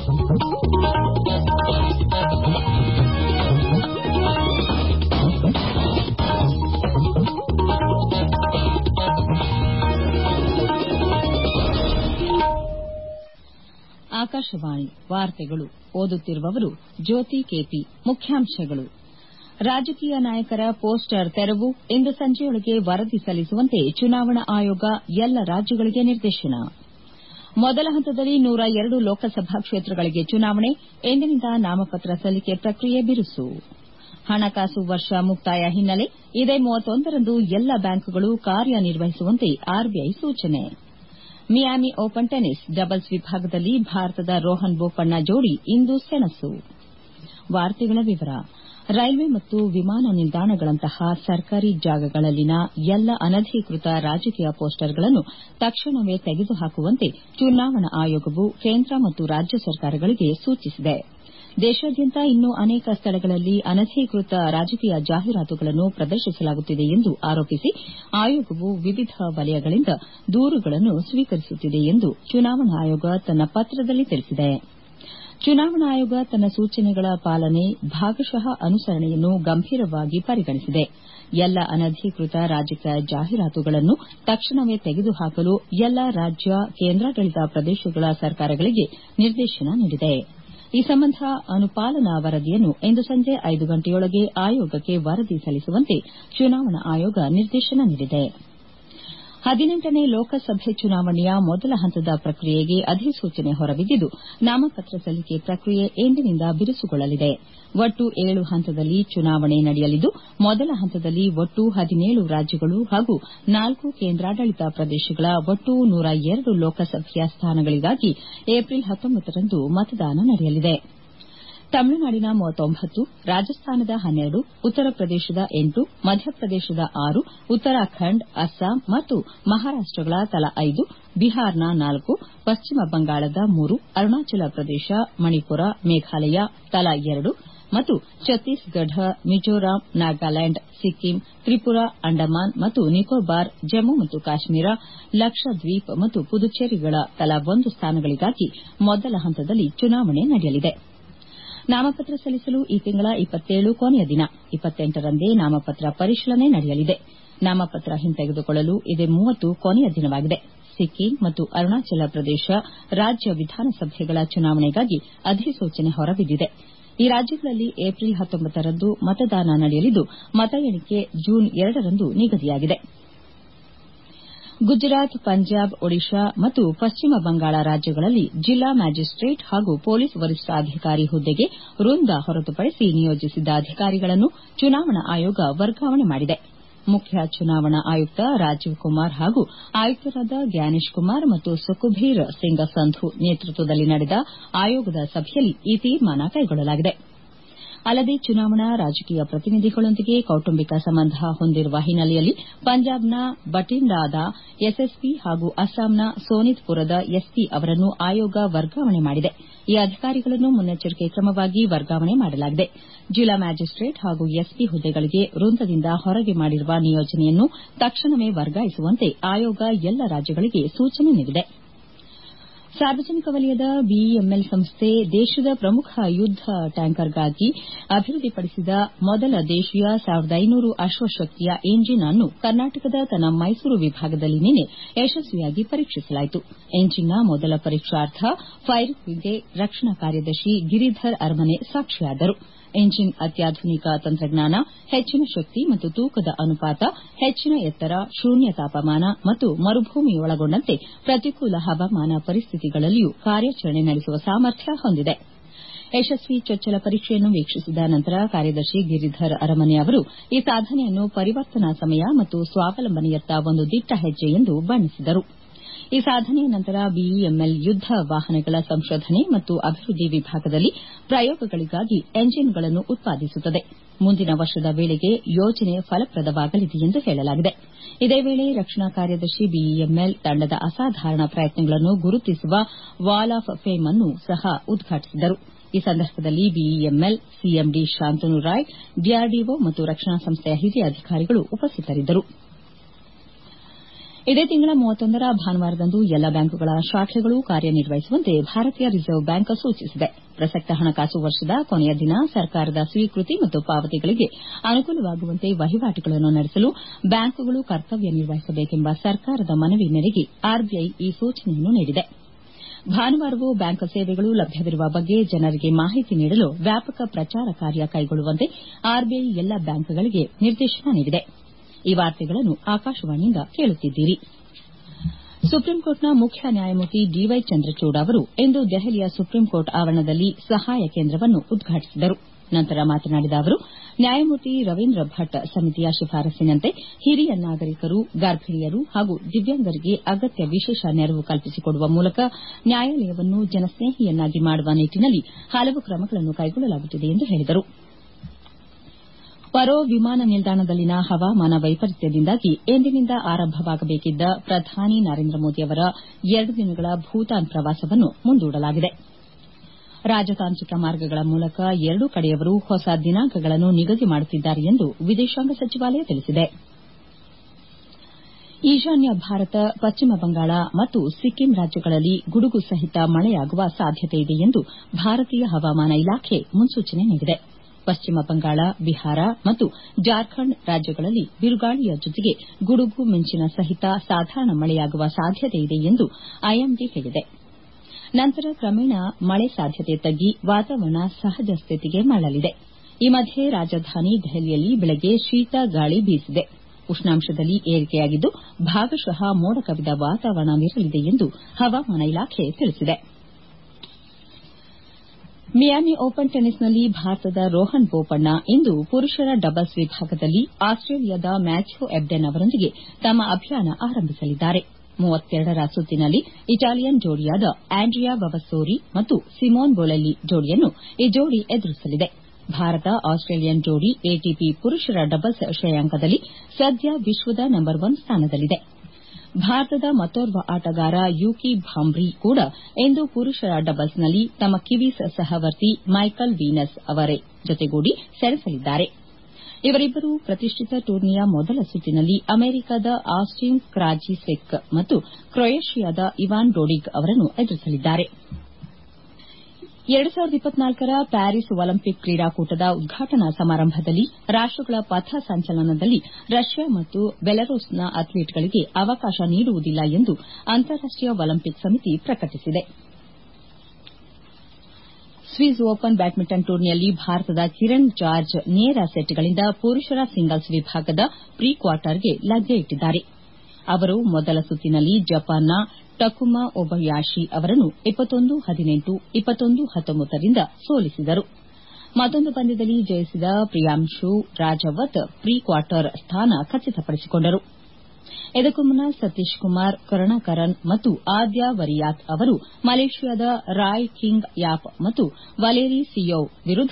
ಆಕಾಶವಾಣಿ ವಾರ್ತೆಗಳು ಓದುತ್ತಿರುವವರು ಜ್ಯೋತಿ ಕೆಪಿ ಮುಖ್ಯಾಂಶಗಳು ರಾಜಕೀಯ ನಾಯಕರ ಪೋಸ್ಟರ್ ತೆರವು ಇಂದು ಸಂಜೆಯೊಳಗೆ ವರದಿ ಸಲ್ಲಿಸುವಂತೆ ಚುನಾವಣಾ ಆಯೋಗ ಎಲ್ಲ ರಾಜ್ಯಗಳಿಗೆ ನಿರ್ದೇಶನ ಮೊದಲ ಹಂತದಲ್ಲಿ ನೂರ ಎರಡು ಲೋಕಸಭಾ ಕ್ಷೇತ್ರಗಳಿಗೆ ಚುನಾವಣೆ ಇಂದಿನಿಂದ ನಾಮಪತ್ರ ಸಲ್ಲಿಕೆ ಪ್ರಕ್ರಿಯೆ ಬಿರುಸು ಹಣಕಾಸು ವರ್ಷ ಮುಕ್ತಾಯ ಹಿನ್ನೆಲೆ ಇದೇ ರಂದು ಎಲ್ಲ ಬ್ಯಾಂಕ್ಗಳು ಕಾರ್ಯನಿರ್ವಹಿಸುವಂತೆ ಆರ್ಬಿಐ ಸೂಚನೆ ಮಿಯಾಮಿ ಓಪನ್ ಟೆನಿಸ್ ಡಬಲ್ಸ್ ವಿಭಾಗದಲ್ಲಿ ಭಾರತದ ರೋಹನ್ ಬೋಪಣ್ಣ ಜೋಡಿ ಇಂದು ಸೆಣಸು ರೈಲ್ವೆ ಮತ್ತು ವಿಮಾನ ನಿಲ್ದಾಣಗಳಂತಹ ಸರ್ಕಾರಿ ಜಾಗಗಳಲ್ಲಿನ ಎಲ್ಲ ಅನಧಿಕೃತ ರಾಜಕೀಯ ಪೋಸ್ಟರ್ಗಳನ್ನು ತಕ್ಷಣವೇ ತೆಗೆದುಹಾಕುವಂತೆ ಚುನಾವಣಾ ಆಯೋಗವು ಕೇಂದ್ರ ಮತ್ತು ರಾಜ್ಯ ಸರ್ಕಾರಗಳಿಗೆ ಸೂಚಿಸಿದೆ ದೇಶಾದ್ಯಂತ ಇನ್ನೂ ಅನೇಕ ಸ್ಥಳಗಳಲ್ಲಿ ಅನಧಿಕೃತ ರಾಜಕೀಯ ಜಾಹೀರಾತುಗಳನ್ನು ಪ್ರದರ್ಶಿಸಲಾಗುತ್ತಿದೆ ಎಂದು ಆರೋಪಿಸಿ ಆಯೋಗವು ವಿವಿಧ ವಲಯಗಳಿಂದ ದೂರುಗಳನ್ನು ಸ್ವೀಕರಿಸುತ್ತಿದೆ ಎಂದು ಚುನಾವಣಾ ಆಯೋಗ ತನ್ನ ಪತ್ರದಲ್ಲಿ ತಿಳಿಸಿದೆ ಚುನಾವಣಾ ಆಯೋಗ ತನ್ನ ಸೂಚನೆಗಳ ಪಾಲನೆ ಭಾಗಶಃ ಅನುಸರಣೆಯನ್ನು ಗಂಭೀರವಾಗಿ ಪರಿಗಣಿಸಿದೆ ಎಲ್ಲ ಅನಧಿಕೃತ ರಾಜಕೀಯ ಜಾಹೀರಾತುಗಳನ್ನು ತಕ್ಷಣವೇ ತೆಗೆದುಹಾಕಲು ಎಲ್ಲ ರಾಜ್ಯ ಕೇಂದ್ರಾಡಳಿತ ಪ್ರದೇಶಗಳ ಸರ್ಕಾರಗಳಿಗೆ ನಿರ್ದೇಶನ ನೀಡಿದೆ ಈ ಸಂಬಂಧ ಅನುಪಾಲನಾ ವರದಿಯನ್ನು ಇಂದು ಸಂಜೆ ಐದು ಗಂಟೆಯೊಳಗೆ ಆಯೋಗಕ್ಕೆ ವರದಿ ಸಲ್ಲಿಸುವಂತೆ ಚುನಾವಣಾ ಆಯೋಗ ನಿರ್ದೇಶನ ನೀಡಿದೆ ಹದಿನೆಂಟನೇ ಲೋಕಸಭೆ ಚುನಾವಣೆಯ ಮೊದಲ ಹಂತದ ಪ್ರಕ್ರಿಯೆಗೆ ಅಧಿಸೂಚನೆ ಹೊರಬಿದ್ದಿದ್ದು ನಾಮಪತ್ರ ಸಲ್ಲಿಕೆ ಪ್ರಕ್ರಿಯೆ ಇಂದಿನಿಂದ ಬಿರುಸುಗೊಳ್ಳಲಿದೆ ಒಟ್ಟು ಏಳು ಹಂತದಲ್ಲಿ ಚುನಾವಣೆ ನಡೆಯಲಿದ್ದು ಮೊದಲ ಹಂತದಲ್ಲಿ ಒಟ್ಟು ಹದಿನೇಳು ರಾಜ್ಯಗಳು ಹಾಗೂ ನಾಲ್ಕು ಕೇಂದ್ರಾಡಳಿತ ಪ್ರದೇಶಗಳ ಒಟ್ಟು ನೂರ ಎರಡು ಲೋಕಸಭೆಯ ಸ್ಥಾನಗಳಿಗಾಗಿ ಏಪ್ರಿಲ್ ಹತ್ತೊಂಬತ್ತರಂದು ಮತದಾನ ನಡೆಯಲಿದೆ ತಮಿಳುನಾಡಿನ ರಾಜಸ್ಥಾನದ ಹನ್ನೆರಡು ಉತ್ತರ ಪ್ರದೇಶದ ಎಂಟು ಮಧ್ಯಪ್ರದೇಶದ ಆರು ಉತ್ತರಾಖಂಡ್ ಅಸ್ಸಾಂ ಮತ್ತು ಮಹಾರಾಷ್ಟಗಳ ತಲಾ ಐದು ಬಿಹಾರ್ನ ನಾಲ್ಕು ಪಶ್ಚಿಮ ಬಂಗಾಳದ ಮೂರು ಅರುಣಾಚಲ ಪ್ರದೇಶ ಮಣಿಪುರ ಮೇಘಾಲಯ ತಲಾ ಎರಡು ಮತ್ತು ಛತ್ತೀಸ್ಗಢ ಮಿಜೋರಾಂ ನಾಗಾಲ್ಯಾಂಡ್ ಸಿಕ್ಕಿಂ ತ್ರಿಪುರಾ ಅಂಡಮಾನ್ ಮತ್ತು ನಿಕೋಬಾರ್ ಜಮ್ಮು ಮತ್ತು ಕಾಶ್ಮೀರ ಲಕ್ಷದ್ವೀಪ್ ಮತ್ತು ಪುದುಚೇರಿಗಳ ತಲಾ ಒಂದು ಸ್ಥಾನಗಳಿಗಾಗಿ ಮೊದಲ ಹಂತದಲ್ಲಿ ಚುನಾವಣೆ ನಡೆಯಲಿದೆ ನಾಮಪತ್ರ ಸಲ್ಲಿಸಲು ಈ ತಿಂಗಳ ಕೊನೆಯ ದಿನ ರಂದೇ ನಾಮಪತ್ರ ಪರಿಶೀಲನೆ ನಡೆಯಲಿದೆ ನಾಮಪತ್ರ ಹಿಂತೆಗೆದುಕೊಳ್ಳಲು ಇದೇ ಕೊನೆಯ ದಿನವಾಗಿದೆ ಸಿಕ್ಕಿಂ ಮತ್ತು ಅರುಣಾಚಲ ಪ್ರದೇಶ ರಾಜ್ಯ ವಿಧಾನಸಭೆಗಳ ಚುನಾವಣೆಗಾಗಿ ಅಧಿಸೂಚನೆ ಹೊರಬಿದ್ದಿದೆ ಈ ರಾಜ್ಯಗಳಲ್ಲಿ ಏಪ್ರಿಲ್ ಹತ್ತೊಂಬತ್ತರಂದು ಮತದಾನ ನಡೆಯಲಿದ್ದು ಮತ ಎಣಿಕೆ ಜೂನ್ ಎರಡರಂದು ನಿಗದಿಯಾಗಿದೆ ಗುಜರಾತ್ ಪಂಜಾಬ್ ಒಡಿಶಾ ಮತ್ತು ಪಶ್ಚಿಮ ಬಂಗಾಳ ರಾಜ್ಯಗಳಲ್ಲಿ ಜಿಲ್ಲಾ ಮ್ಯಾಜಿಸ್ಟೇಟ್ ಹಾಗೂ ಪೊಲೀಸ್ ವರಿಷ್ಠಾಧಿಕಾರಿ ಹುದ್ದೆಗೆ ವೃಂದ ಹೊರತುಪಡಿಸಿ ನಿಯೋಜಿಸಿದ್ದ ಅಧಿಕಾರಿಗಳನ್ನು ಚುನಾವಣಾ ಆಯೋಗ ವರ್ಗಾವಣೆ ಮಾಡಿದೆ ಮುಖ್ಯ ಚುನಾವಣಾ ಆಯುಕ್ತ ರಾಜೀವ್ ಕುಮಾರ್ ಹಾಗೂ ಆಯುಕ್ತರಾದ ಗ್ಯಾನೇಶ್ ಕುಮಾರ್ ಮತ್ತು ಸುಖಬೀರ್ ಸಿಂಗ್ ಸಂಧು ನೇತೃತ್ವದಲ್ಲಿ ನಡೆದ ಆಯೋಗದ ಸಭೆಯಲ್ಲಿ ಈ ತೀರ್ಮಾನ ಕೈಗೊಳ್ಳಲಾಗಿದೆ ಅಲ್ಲದೆ ಚುನಾವಣಾ ರಾಜಕೀಯ ಪ್ರತಿನಿಧಿಗಳೊಂದಿಗೆ ಕೌಟುಂಬಿಕ ಸಂಬಂಧ ಹೊಂದಿರುವ ಹಿನ್ನೆಲೆಯಲ್ಲಿ ಪಂಜಾಬ್ನ ಬಟಿಂಡಾದ ಎಸ್ಎಸ್ಪಿ ಹಾಗೂ ಅಸ್ಸಾಂನ ಸೋನಿತ್ಪುರದ ಎಸ್ಪಿ ಅವರನ್ನು ಆಯೋಗ ವರ್ಗಾವಣೆ ಮಾಡಿದೆ ಈ ಅಧಿಕಾರಿಗಳನ್ನು ಮುನ್ನೆಚ್ಚರಿಕೆ ಕ್ರಮವಾಗಿ ವರ್ಗಾವಣೆ ಮಾಡಲಾಗಿದೆ ಜಿಲ್ಲಾ ಮ್ಯಾಜಿಸ್ಟೇಟ್ ಹಾಗೂ ಎಸ್ಪಿ ಹುದ್ದೆಗಳಿಗೆ ವೃಂದದಿಂದ ಹೊರಗೆ ಮಾಡಿರುವ ನಿಯೋಜನೆಯನ್ನು ತಕ್ಷಣವೇ ವರ್ಗಾಯಿಸುವಂತೆ ಆಯೋಗ ಎಲ್ಲ ರಾಜ್ಯಗಳಿಗೆ ಸೂಚನೆ ನೀಡಿದೆ ಸಾರ್ವಜನಿಕ ವಲಯದ ಬಿಇಎಂಎಲ್ ಸಂಸ್ಥೆ ದೇಶದ ಪ್ರಮುಖ ಯುದ್ದ ಟ್ಯಾಂಕರ್ಗಾಗಿ ಅಭಿವೃದ್ದಿಪಡಿಸಿದ ಮೊದಲ ದೇಶೀಯ ಸಾವಿರದ ಅಶ್ವಶಕ್ತಿಯ ಇಂಜಿನ್ ಅನ್ನು ಕರ್ನಾಟಕದ ತನ್ನ ಮೈಸೂರು ವಿಭಾಗದಲ್ಲಿ ನಿನ್ನೆ ಯಶಸ್ವಿಯಾಗಿ ಪರೀಕ್ಷಿಸಲಾಯಿತು ಇಂಜಿನ್ನ ಮೊದಲ ಪರೀಕ್ಷಾರ್ಥ ಫೈರಿಂಗ್ಗೆ ರಕ್ಷಣಾ ಕಾರ್ಯದರ್ಶಿ ಗಿರಿಧರ್ ಅರಮನೆ ಸಾಕ್ಷಿಯಾದರು ಇಂಜಿನ್ ಅತ್ಯಾಧುನಿಕ ತಂತ್ರಜ್ಞಾನ ಹೆಚ್ಚಿನ ಶಕ್ತಿ ಮತ್ತು ತೂಕದ ಅನುಪಾತ ಹೆಚ್ಚಿನ ಎತ್ತರ ಶೂನ್ಯ ತಾಪಮಾನ ಮತ್ತು ಮರುಭೂಮಿಯೊಳಗೊಂಡಂತೆ ಪ್ರತಿಕೂಲ ಹವಾಮಾನ ಪರಿಸ್ಥಿತಿಗಳಲ್ಲಿಯೂ ಕಾರ್ಯಾಚರಣೆ ನಡೆಸುವ ಸಾಮರ್ಥ್ಯ ಹೊಂದಿದೆ ಯಶಸ್ವಿ ಚೊಚ್ಚಲ ಪರೀಕ್ಷೆಯನ್ನು ವೀಕ್ಷಿಸಿದ ನಂತರ ಕಾರ್ಯದರ್ಶಿ ಗಿರಿಧರ್ ಅರಮನೆ ಅವರು ಈ ಸಾಧನೆಯನ್ನು ಪರಿವರ್ತನಾ ಸಮಯ ಮತ್ತು ಸ್ವಾವಲಂಬನೆಯತ್ತ ಒಂದು ದಿಟ್ಟ ಹೆಜ್ಜೆ ಎಂದು ಬಣ್ಣಿಸಿದರು ಈ ಸಾಧನೆಯ ನಂತರ ಬಿಇಎಂಎಲ್ ಯುದ್ದ ವಾಹನಗಳ ಸಂಶೋಧನೆ ಮತ್ತು ಅಭಿವೃದ್ದಿ ವಿಭಾಗದಲ್ಲಿ ಪ್ರಯೋಗಗಳಿಗಾಗಿ ಎಂಜಿನ್ಗಳನ್ನು ಉತ್ಪಾದಿಸುತ್ತದೆ ಮುಂದಿನ ವರ್ಷದ ವೇಳೆಗೆ ಯೋಜನೆ ಫಲಪ್ರದವಾಗಲಿದೆ ಎಂದು ಹೇಳಲಾಗಿದೆ ಇದೇ ವೇಳೆ ರಕ್ಷಣಾ ಕಾರ್ಯದರ್ಶಿ ಬಿಇಎಂಎಲ್ ತಂಡದ ಅಸಾಧಾರಣ ಪ್ರಯತ್ನಗಳನ್ನು ಗುರುತಿಸುವ ವಾಲ್ ಆಫ್ ಫೇಮ್ ಅನ್ನು ಸಹ ಉದ್ಘಾಟಿಸಿದರು ಈ ಸಂದರ್ಭದಲ್ಲಿ BEML CMD Shantanu Roy DRDO ಮತ್ತು ರಕ್ಷಣಾ ಸಂಸ್ಥೆಯ ಹಿರಿಯ ಅಧಿಕಾರಿಗಳು ಉಪಸ್ಥಿತರಿದ್ದರು ಇದೇ ತಿಂಗಳ ರ ಭಾನುವಾರದಂದು ಎಲ್ಲ ಬ್ಯಾಂಕುಗಳ ಶಾಖೆಗಳು ಕಾರ್ಯನಿರ್ವಹಿಸುವಂತೆ ಭಾರತೀಯ ರಿಸರ್ವ್ ಬ್ಯಾಂಕ್ ಸೂಚಿಸಿದೆ ಪ್ರಸಕ್ತ ಹಣಕಾಸು ವರ್ಷದ ಕೊನೆಯ ದಿನ ಸರ್ಕಾರದ ಸ್ವೀಕೃತಿ ಮತ್ತು ಪಾವತಿಗಳಿಗೆ ಅನುಕೂಲವಾಗುವಂತೆ ವಹಿವಾಟುಗಳನ್ನು ನಡೆಸಲು ಬ್ಯಾಂಕುಗಳು ಕರ್ತವ್ಯ ನಿರ್ವಹಿಸಬೇಕೆಂಬ ಸರ್ಕಾರದ ಮನವಿ ಮೇರೆಗೆ ಆರ್ಬಿಐ ಈ ಸೂಚನೆಯನ್ನು ನೀಡಿದೆ ಭಾನುವಾರವೂ ಬ್ಯಾಂಕ್ ಸೇವೆಗಳು ಲಭ್ಯವಿರುವ ಬಗ್ಗೆ ಜನರಿಗೆ ಮಾಹಿತಿ ನೀಡಲು ವ್ಯಾಪಕ ಪ್ರಚಾರ ಕಾರ್ಯ ಕೈಗೊಳ್ಳುವಂತೆ ಆರ್ಬಿಐ ಎಲ್ಲ ಬ್ಯಾಂಕ್ಗಳಿಗೆ ನಿರ್ದೇಶನ ನೀಡಿದೆ ಈ ವಾರ್ತೆಗಳನ್ನು ಆಕಾಶವಾಣಿಯಿಂದ ಕೇಳುತ್ತಿದ್ದೀರಿ ಸುಪ್ರೀಂಕೋರ್ಟ್ನ ಮುಖ್ಯ ನ್ಯಾಯಮೂರ್ತಿ ಡಿವೈ ಚಂದ್ರಚೂಡ್ ಅವರು ಇಂದು ದೆಹಲಿಯ ಸುಪ್ರೀಂಕೋರ್ಟ್ ಆವರಣದಲ್ಲಿ ಸಹಾಯ ಕೇಂದ್ರವನ್ನು ಉದ್ಘಾಟಿಸಿದರು ನಂತರ ಮಾತನಾಡಿದ ಅವರು ನ್ಯಾಯಮೂರ್ತಿ ರವೀಂದ್ರ ಭಟ್ ಸಮಿತಿಯ ಶಿಫಾರಸ್ಸಿನಂತೆ ಹಿರಿಯ ನಾಗರಿಕರು ಗರ್ಭಿಣಿಯರು ಹಾಗೂ ದಿವ್ಯಾಂಗರಿಗೆ ಅಗತ್ಯ ವಿಶೇಷ ನೆರವು ಕಲ್ಪಿಸಿಕೊಡುವ ಮೂಲಕ ನ್ಯಾಯಾಲಯವನ್ನು ಜನಸ್ನೇಹಿಯನ್ನಾಗಿ ಮಾಡುವ ನಿಟ್ಟಿನಲ್ಲಿ ಹಲವು ಕ್ರಮಗಳನ್ನು ಕೈಗೊಳ್ಳಲಾಗುತ್ತಿದೆ ಎಂದು ಹೇಳಿದರು ಪರೋ ವಿಮಾನ ನಿಲ್ದಾಣದಲ್ಲಿನ ಹವಾಮಾನ ವೈಪರೀತ್ಯದಿಂದಾಗಿ ಇಂದಿನಿಂದ ಆರಂಭವಾಗಬೇಕಿದ್ದ ಪ್ರಧಾನಿ ನರೇಂದ್ರ ಮೋದಿ ಅವರ ಎರಡು ದಿನಗಳ ಭೂತಾನ್ ಪ್ರವಾಸವನ್ನು ಮುಂದೂಡಲಾಗಿದೆ ರಾಜತಾಂತ್ರಿಕ ಮಾರ್ಗಗಳ ಮೂಲಕ ಎರಡೂ ಕಡೆಯವರು ಹೊಸ ದಿನಾಂಕಗಳನ್ನು ನಿಗದಿ ಮಾಡುತ್ತಿದ್ದಾರೆ ಎಂದು ವಿದೇಶಾಂಗ ಸಚಿವಾಲಯ ತಿಳಿಸಿದೆ ಈಶಾನ್ಯ ಭಾರತ ಪಶ್ಚಿಮ ಬಂಗಾಳ ಮತ್ತು ಸಿಕ್ಕಿಂ ರಾಜ್ಯಗಳಲ್ಲಿ ಗುಡುಗು ಸಹಿತ ಮಳೆಯಾಗುವ ಸಾಧ್ಯತೆಯಿದೆ ಎಂದು ಭಾರತೀಯ ಹವಾಮಾನ ಇಲಾಖೆ ಮುನ್ಸೂಚನೆ ನೀಡಿದೆ ಪಶ್ಚಿಮ ಬಂಗಾಳ ಬಿಹಾರ ಮತ್ತು ಜಾರ್ಖಂಡ್ ರಾಜ್ಯಗಳಲ್ಲಿ ಬಿರುಗಾಳಿಯ ಜೊತೆಗೆ ಗುಡುಗು ಮಿಂಚಿನ ಸಹಿತ ಸಾಧಾರಣ ಮಳೆಯಾಗುವ ಸಾಧ್ಯತೆಯಿದೆ ಎಂದು ಐಎಂಡಿ ಹೇಳಿದೆ ನಂತರ ಕ್ರಮೇಣ ಮಳೆ ಸಾಧ್ಯತೆ ತಗ್ಗಿ ವಾತಾವರಣ ಸಹಜ ಸ್ಥಿತಿಗೆ ಮರಳಲಿದೆ ಈ ಮಧ್ಯೆ ರಾಜಧಾನಿ ದೆಹಲಿಯಲ್ಲಿ ಬೆಳಗ್ಗೆ ಶೀತ ಗಾಳಿ ಬೀಸಿದೆ ಉಷ್ಣಾಂಶದಲ್ಲಿ ಏರಿಕೆಯಾಗಿದ್ದು ಭಾಗಶಃ ಮೋಡ ಕವಿದ ವಾತಾವರಣವಿರಲಿದೆ ಎಂದು ಹವಾಮಾನ ಇಲಾಖೆ ತಿಳಿಸಿದೆ ಮಿಯಾಮಿ ಓಪನ್ ಟೆನಿಸ್ನಲ್ಲಿ ಭಾರತದ ರೋಹನ್ ಬೋಪಣ್ಣ ಇಂದು ಪುರುಷರ ಡಬಲ್ಸ್ ವಿಭಾಗದಲ್ಲಿ ಆಸ್ಟ್ರೇಲಿಯಾದ ಮ್ಯಾಥ್ಯೂ ಎಬ್ಡೆನ್ ಅವರೊಂದಿಗೆ ತಮ್ಮ ಅಭಿಯಾನ ಆರಂಭಿಸಲಿದ್ದಾರೆ ರ ಸುತ್ತಿನಲ್ಲಿ ಇಟಾಲಿಯನ್ ಜೋಡಿಯಾದ ಆಂಡ್ರಿಯಾ ವವಸ್ಸೋರಿ ಮತ್ತು ಸಿಮೋನ್ ಬೋಲೆಲ್ಲಿ ಜೋಡಿಯನ್ನು ಈ ಜೋಡಿ ಎದುರಿಸಲಿದೆ ಭಾರತ ಆಸ್ಟ್ರೇಲಿಯನ್ ಜೋಡಿ ಎಟಿಪಿ ಪುರುಷರ ಡಬಲ್ಸ್ ಶ್ರೇಯಾಂಕದಲ್ಲಿ ಸದ್ಯ ವಿಶ್ವದ ನಂಬರ್ ಒನ್ ಸ್ಥಾನದಲ್ಲಿದೆ ಭಾರತದ ಮತ್ತೋರ್ವ ಆಟಗಾರ ಯೂಕಿ ಭಾಂಬ್ರಿ ಕೂಡ ಇಂದು ಪುರುಷರ ಡಬಲ್ಸ್ನಲ್ಲಿ ತಮ್ಮ ಕಿವೀಸ್ ಸಹವರ್ತಿ ಮೈಕಲ್ ವೀನಸ್ ಅವರೇ ಜೊತೆಗೂಡಿ ಸೆಣಸಲಿದ್ದಾರೆ ಇವರಿಬ್ಬರು ಪ್ರತಿಷ್ಠಿತ ಟೂರ್ನಿಯ ಮೊದಲ ಸುತ್ತಿನಲ್ಲಿ ಅಮೆರಿಕದ ಆಸ್ಟಿನ್ ಕ್ರಾಜಿಸೆಕ್ ಮತ್ತು ಕ್ರೊಯೇಷಿಯಾದ ಇವಾನ್ ಡೋಡಿಗ್ ಅವರನ್ನು ಎದುರಿಸಲಿದ್ದಾರೆ ರ ಪ್ಯಾರಿಸ್ ಒಲಿಂಪಿಕ್ ಕ್ರೀಡಾಕೂಟದ ಉದ್ಘಾಟನಾ ಸಮಾರಂಭದಲ್ಲಿ ರಾಷ್ಟಗಳ ಪಥ ಸಂಚಲನದಲ್ಲಿ ರಷ್ಯಾ ಮತ್ತು ಬೆಲರೂಸ್ನ ಅಥ್ಲೀಟ್ಗಳಿಗೆ ಅವಕಾಶ ನೀಡುವುದಿಲ್ಲ ಎಂದು ಅಂತಾರಾಷ್ಟೀಯ ಒಲಿಂಪಿಕ್ ಸಮಿತಿ ಪ್ರಕಟಿಸಿದೆ ಸ್ವಿಸ್ ಓಪನ್ ಬ್ಯಾಡ್ಮಿಂಟನ್ ಟೂರ್ನಿಯಲ್ಲಿ ಭಾರತದ ಕಿರಣ್ ಜಾರ್ಜ್ ನೇರ ಸೆಟ್ಗಳಿಂದ ಪುರುಷರ ಸಿಂಗಲ್ಸ್ ವಿಭಾಗದ ಪ್ರೀ ಕ್ವಾರ್ಟರ್ಗೆ ಲಗ್ಗೆ ಇಟ್ಟಿದ್ದಾರೆ ಅವರು ಮೊದಲ ಸುತ್ತಿನಲ್ಲಿ ಜಪಾನ್ನ ಟಕುಮಾ ಒಬಯಾಶಿ ಅವರನ್ನು ರಿಂದ ಸೋಲಿಸಿದರು ಮತ್ತೊಂದು ಪಂದ್ಯದಲ್ಲಿ ಜಯಿಸಿದ ಪ್ರಿಯಾಂಶು ರಾಜವತ್ ಪ್ರೀ ಕ್ವಾರ್ಟರ್ ಸ್ಥಾನ ಖಚಿತಪಡಿಸಿಕೊಂಡರು ಇದಕ್ಕೂ ಮುನ್ನ ಸತೀಶ್ ಕುಮಾರ್ ಕರುಣಾಕರನ್ ಮತ್ತು ಆದ್ಯ ವರಿಯಾತ್ ಅವರು ಮಲೇಷಿಯಾದ ರಾಯ್ ಕಿಂಗ್ ಯಾಪ್ ಮತ್ತು ವಲೇರಿ ಸಿಯೋವ್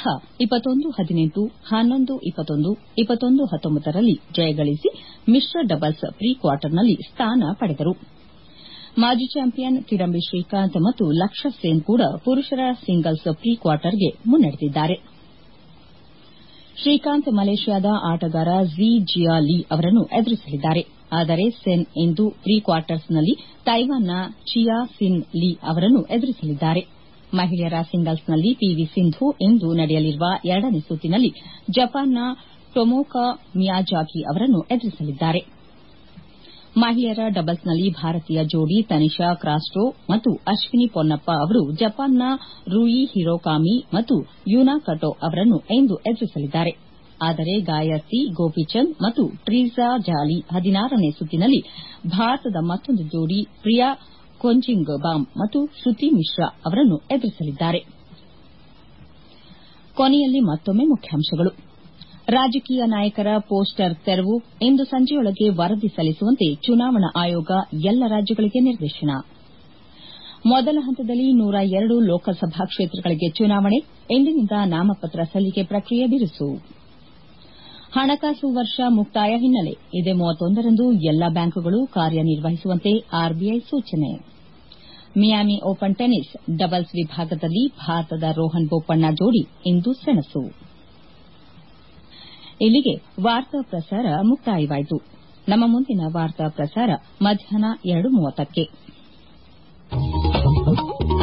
ವಿರುದ್ದ ರಲ್ಲಿ ಜಯಗಳಿಸಿ ಮಿಶ್ರ ಡಬಲ್ಸ್ ಪ್ರೀ ಕ್ವಾರ್ಟರ್ನಲ್ಲಿ ಸ್ಥಾನ ಪಡೆದರು ಮಾಜಿ ಚಾಂಪಿಯನ್ ಕಿಡಂಬಿ ಶ್ರೀಕಾಂತ್ ಮತ್ತು ಲಕ್ಷ್ಯ ಸೇನ್ ಕೂಡ ಪುರುಷರ ಸಿಂಗಲ್ಸ್ ಪ್ರೀ ಕ್ವಾರ್ಟರ್ಗೆ ಮುನ್ನಡೆದಿದ್ದಾರೆ ಶ್ರೀಕಾಂತ್ ಮಲೇಷಿಯಾದ ಆಟಗಾರ ಝಿ ಜಿಯಾ ಲೀ ಅವರನ್ನು ಎದುರಿಸಲಿದ್ದಾರೆ ಆದರೆ ಸೆನ್ ಇಂದು ಪ್ರೀ ಕ್ವಾರ್ಟರ್ಸ್ನಲ್ಲಿ ತೈವಾನ್ನ ಚಿಯಾ ಸಿನ್ ಲೀ ಅವರನ್ನು ಎದುರಿಸಲಿದ್ದಾರೆ ಮಹಿಳೆಯರ ಸಿಂಗಲ್ಸ್ನಲ್ಲಿ ಪಿವಿ ಸಿಂಧು ಇಂದು ನಡೆಯಲಿರುವ ಎರಡನೇ ಸುತ್ತಿನಲ್ಲಿ ಜಪಾನ್ನ ಟೊಮೊಕಾ ಮಿಯಾಜಾಕಿ ಅವರನ್ನು ಎದುರಿಸಲಿದ್ದಾರೆ ಮಹಿಳೆಯರ ಡಬಲ್ಸ್ನಲ್ಲಿ ಭಾರತೀಯ ಜೋಡಿ ತನಿಷಾ ಕ್ರಾಸ್ಟೋ ಮತ್ತು ಅಶ್ವಿನಿ ಪೊನ್ನಪ್ಪ ಅವರು ಜಪಾನ್ನ ರುಯಿ ಹಿರೋಕಾಮಿ ಮತ್ತು ಯುನಾ ಕಟೋ ಅವರನ್ನು ಇಂದು ಎದುರಿಸಲಿದ್ದಾರೆ ಆದರೆ ಗಾಯತ್ರಿ ಗೋಪಿಚಂದ್ ಮತ್ತು ಟ್ರೀಸಾ ಜಾಲಿ ಹದಿನಾರನೇ ಸುತ್ತಿನಲ್ಲಿ ಭಾರತದ ಮತ್ತೊಂದು ಜೋಡಿ ಪ್ರಿಯಾ ಕೊಂಜಿಂಗ್ಬಾಮ್ ಮತ್ತು ಶ್ರುತಿ ಮಿಶ್ರಾ ಅವರನ್ನು ಎದುರಿಸಲಿದ್ದಾರೆ ಕೊನೆಯಲ್ಲಿ ಮತ್ತೊಮ್ಮೆ ಮುಖ್ಯಾಂಶಗಳು ರಾಜಕೀಯ ನಾಯಕರ ಪೋಸ್ಟರ್ ತೆರವು ಇಂದು ಸಂಜೆಯೊಳಗೆ ವರದಿ ಸಲ್ಲಿಸುವಂತೆ ಚುನಾವಣಾ ಆಯೋಗ ಎಲ್ಲ ರಾಜ್ಯಗಳಿಗೆ ನಿರ್ದೇಶನ ಮೊದಲ ಹಂತದಲ್ಲಿ ನೂರ ಎರಡು ಲೋಕಸಭಾ ಕ್ಷೇತ್ರಗಳಿಗೆ ಚುನಾವಣೆ ಇಂದಿನಿಂದ ನಾಮಪತ್ರ ಸಲ್ಲಿಕೆ ಪ್ರಕ್ರಿಯೆ ಬಿರುಸು ಹಣಕಾಸು ವರ್ಷ ಮುಕ್ತಾಯ ಹಿನ್ನೆಲೆ ಇದೇ ರಂದು ಎಲ್ಲಾ ಬ್ಯಾಂಕುಗಳು ಕಾರ್ಯನಿರ್ವಹಿಸುವಂತೆ ಆರ್ಬಿಐ ಸೂಚನೆ ಮಿಯಾಮಿ ಓಪನ್ ಟೆನಿಸ್ ಡಬಲ್ಸ್ ವಿಭಾಗದಲ್ಲಿ ಭಾರತದ ರೋಹನ್ ಬೋಪಣ್ಣ ಜೋಡಿ ಇಂದು ಸೆಣಸು ಇಲ್ಲಿಗೆ ವಾರ್ತಾ ಪ್ರಸಾರ ಮುಕ್ತಾಯವಾಯಿತು ನಮ್ಮ ಮುಂದಿನ ವಾರ್ತಾ ಪ್ರಸಾರ ಮಧ್ಯಾಹ್ನ ಎರಡು ಮೂವತ್ತಕ್ಕೆ